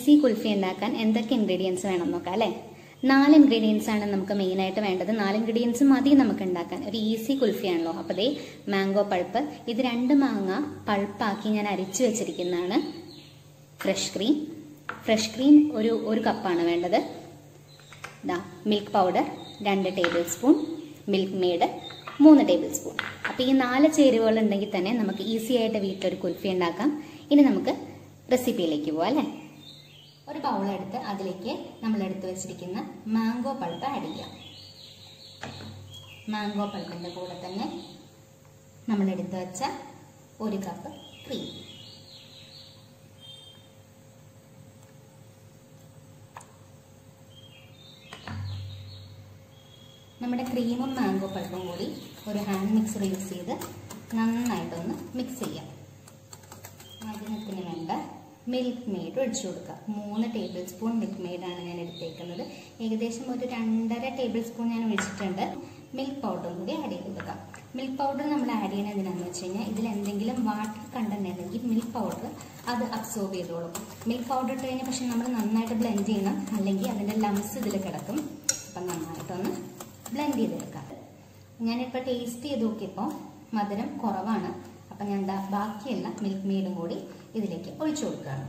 easy kulfi ഉണ്ടാക്കാൻ എന്തൊക്കെ ingredients വേണം നോക്കാം അല്ലേ നാല് ഇൻഗ്രീഡിയൻസ് ആണ് നമുക്ക് മെയിനായിട്ട് വേണ്ടത് നാല് ഇൻഗ്രീഡിയൻസ് മതി നമുക്ക് ഉണ്ടാക്കാൻ ഒരു ഈസി കുൽഫിയാണല്ലോ അപ്പോൾ ദേ മാംഗോ പൾപ്പ് ഇത് രണ്ട് മാങ്ങ പൾപ്പാക്കി ഞാൻ അരിച്ചു വെച്ചിരിക്കുന്നതാണ് ഫ്രഷ് ക്രീം ഫ്രഷ് ക്രീം ഒരു ഒരു കപ്പാണ് വേണ്ടത് ദാ മിൽക്ക് പൗഡർ രണ്ട് ടേബിൾ സ്പൂൺ മിൽക്ക് മെയ്ഡ് മൂന്ന് ടേബിൾ സ്പൂൺ അപ്പോൾ ഈ നാല് ചേരുവകൾ ഉണ്ടെങ്കിൽ തന്നെ നമുക്ക് ഈസി ആയിട്ട് വീട്ടിലൊരു കുൽഫി ഉണ്ടാക്കാം ഇനി നമുക്ക് റെസിപ്പിയിലേക്ക് പോവാം അല്ലേ ഒരു ബൗൾ എടുത്ത് അതിലേക്ക് നമ്മൾ എടുത്തു വെച്ചിരിക്കുന്ന മാംഗോ പൾപ്പ് ആഡ് ചെയ്യാം മാംഗോ പൾപ്പിൻ്റെ കൂടെ തന്നെ നമ്മൾ എടുത്തു വെച്ച ഒരു കപ്പ് ക്രീം നമ്മുടെ ക്രീമും മാംഗോ പൾപ്പും കൂടി ഒരു ഹാൻഡ് മിക്സർ യൂസ് ചെയ്ത് നന്നായിട്ടൊന്ന് മിക്സ് ചെയ്യാം മധുരത്തിന് വേണ്ട മിൽക്ക് മെയ്ഡ് ഒഴിച്ചു കൊടുക്കുക മൂന്ന് ടേബിൾ സ്പൂൺ മിൽക്ക് മെയ്ഡാണ് ഞാൻ എടുത്തേക്കുന്നത് ഏകദേശം ഒരു രണ്ടര ടേബിൾ സ്പൂൺ ഞാൻ ഒഴിച്ചിട്ടുണ്ട് മിൽക്ക് പൗഡറും കൂടി ആഡ് ചെയ്ത് കൊടുക്കാം മിൽക്ക് പൗഡർ നമ്മൾ ആഡ് ചെയ്യണത് എന്തിനാണെന്ന് വെച്ച് കഴിഞ്ഞാൽ ഇതിൽ എന്തെങ്കിലും വാട്ടർ കണ്ടന്റ് ഉണ്ടെങ്കിൽ മിൽക്ക് പൗഡർ അത് അബ്സോർബ് ചെയ്തോളും മിൽക്ക് പൗഡർ ഇട്ട് കഴിഞ്ഞാൽ പക്ഷെ നമ്മൾ നന്നായിട്ട് ബ്ലെൻഡ് ചെയ്യണം അല്ലെങ്കിൽ അതിൻ്റെ ലംസ് ഇതിൽ കിടക്കും അപ്പം നന്നായിട്ടൊന്ന് ബ്ലെൻഡ് ചെയ്തെടുക്കാം ഞാനിപ്പോൾ ടേസ്റ്റ് ചെയ്ത് നോക്കിയപ്പോൾ മധുരം കുറവാണ് അപ്പം ഞാൻ ദാ ബാക്കിയുള്ള മിൽക്ക് മെയ്ഡും കൂടി ഇതിലേക്ക് ഒഴിച്ചു കൊടുക്കുകയാണ്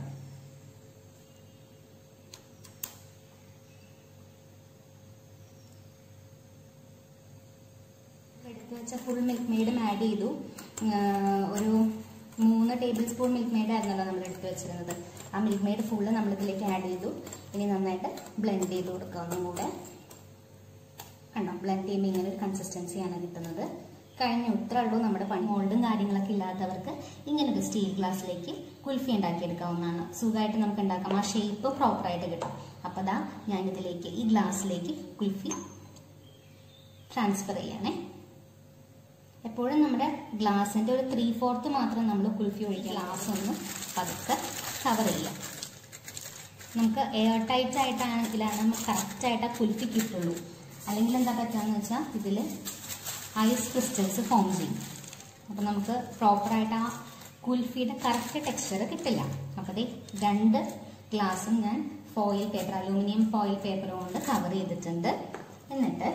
എടുത്ത് വെച്ച ഫുൾ മിൽക്ക് മെയ്ഡും ആഡ് ചെയ്തു ഒരു മൂന്ന് ടേബിൾ സ്പൂൺ മിൽക്ക് മെയ്ഡ് ആയിരുന്നല്ലോ നമ്മൾ എടുത്ത് വെച്ചിരുന്നത് ആ മിൽക്ക് മെയ്ഡ് ഫുള്ള് നമ്മളിതിലേക്ക് ആഡ് ചെയ്തു ഇനി നന്നായിട്ട് ബ്ലെൻഡ് ചെയ്ത് കൊടുക്കുക ഒന്നും കൂടെ കണ്ടോ ബ്ലെൻഡ് ചെയ്യുമ്പോൾ ഇങ്ങനെ ഒരു കൺസിസ്റ്റൻസിയാണ് കിട്ടുന്നത് കഴിഞ്ഞ ഇത്രേ ഉള്ളൂ നമ്മുടെ പണി മോൾഡും കാര്യങ്ങളൊക്കെ ഇല്ലാത്തവർക്ക് ഇങ്ങനെ ഒരു സ്റ്റീൽ ഗ്ലാസ്സിലേക്ക് കുൽഫി ഉണ്ടാക്കിയെടുക്കാവുന്നതാണ് സുഖമായിട്ട് നമുക്ക് ഉണ്ടാക്കാം ആ ഷേപ്പ് പ്രോപ്പറായിട്ട് കിട്ടും അപ്പോൾ ദാ ഞാനിതിലേക്ക് ഈ ഗ്ലാസ്സിലേക്ക് കുൽഫി ട്രാൻസ്ഫർ ചെയ്യണേ എപ്പോഴും നമ്മുടെ ഗ്ലാസിൻ്റെ ഒരു ത്രീ ഫോർത്ത് മാത്രം നമ്മൾ കുൽഫി ഒഴിക്കുക ഗ്ലാസ് ഒന്ന് പതുക്കെ കവർ ചെയ്യാം നമുക്ക് എയർ ടൈറ്റ് ആയിട്ടാണെങ്കിലാണ് നമുക്ക് കറക്റ്റായിട്ട് ആ കുൽഫി കിട്ടുള്ളൂ അല്ലെങ്കിൽ എന്താ പറ്റുകയെന്ന് വെച്ചാൽ ഇതിൽ ഐസ് ക്രിസ്റ്റൽസ് ഫോം ചെയ്യും അപ്പോൾ നമുക്ക് പ്രോപ്പറായിട്ട് ആ കുൽഫിയുടെ കറക്റ്റ് ടെക്സ്ചർ കിട്ടില്ല അപ്പോൾ ദേ രണ്ട് ഗ്ലാസും ഞാൻ foil paper aluminium foil paper കൊണ്ട് കവർ ചെയ്തിട്ടുണ്ട് എന്നിട്ട്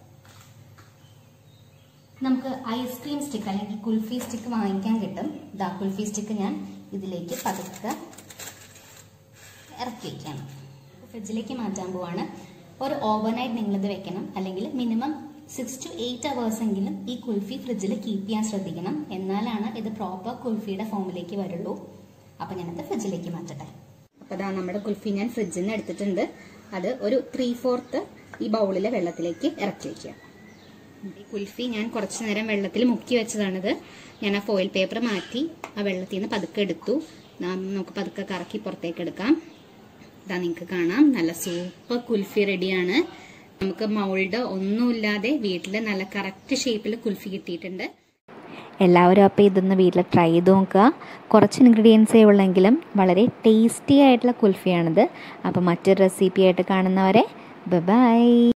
നമുക്ക് ഐസ്ക്രീം സ്റ്റിക്ക് അല്ലെങ്കിൽ കുൽഫി സ്റ്റിക്ക് വാങ്ങിക്കാൻ കിട്ടും ദാ കുൽഫി സ്റ്റിക്ക് ഞാൻ ഇതിലേക്ക് പതുക്കെ ഇറക്കി വയ്ക്കണം ഫ്രിഡ്ജിലേക്ക് മാറ്റാൻ പോവാണ് ഒരു ഓവർനൈറ്റ് നിങ്ങളിത് വെക്കണം അല്ലെങ്കിൽ minimum six to eight hours എങ്കിലും ഈ കുൽഫി ഫ്രിഡ്ജിൽ കീപ്പ് ചെയ്യാൻ ശ്രദ്ധിക്കണം എന്നാലാണ് ഇത് പ്രോപ്പർ കുൽഫിയുടെ ഫോമിലേക്ക് വരുള്ളൂ അപ്പം ഞാനത് ഫ്രിഡ്ജിലേക്ക് മാറ്റട്ടെ അപ്പോൾ അതാ നമ്മുടെ കുൽഫി ഞാൻ ഫ്രിഡ്ജിൽ നിന്ന് എടുത്തിട്ടുണ്ട് അത് ഒരു ത്രീ ഫോർത്ത് ഈ ബൗളിലെ വെള്ളത്തിലേക്ക് ഇറക്കി വയ്ക്കുക ഈ കുൽഫി ഞാൻ കുറച്ച് നേരം വെള്ളത്തിൽ മുക്കി വെച്ചതാണിത് ഞാൻ ആ ഫോയിൽ പേപ്പർ മാറ്റി ആ വെള്ളത്തിൽ നിന്ന് പതുക്കെ എടുത്തു നമുക്ക് പതുക്കെ കറക്കി പുറത്തേക്ക് എടുക്കാം ഇതാ നിങ്ങൾക്ക് കാണാം നല്ല സൂപ്പർ കുൽഫി റെഡിയാണ് നമുക്ക് മൗൾഡ് ഒന്നുമില്ലാതെ വീട്ടിൽ നല്ല കറക്റ്റ് ഷേപ്പിൽ കുൽഫി കിട്ടിയിട്ടുണ്ട് എല്ലാവരും അപ്പോൾ ഇതൊന്ന് വീട്ടിൽ ട്രൈ ചെയ്ത് നോക്കുക കുറച്ച് ഇൻഗ്രീഡിയൻസേ ഉള്ളെങ്കിലും വളരെ ടേസ്റ്റി ആയിട്ടുള്ള കുൽഫിയാണിത് അപ്പോൾ മറ്റൊരു റെസിപ്പി ആയിട്ട് കാണുന്നവരെ ബൈ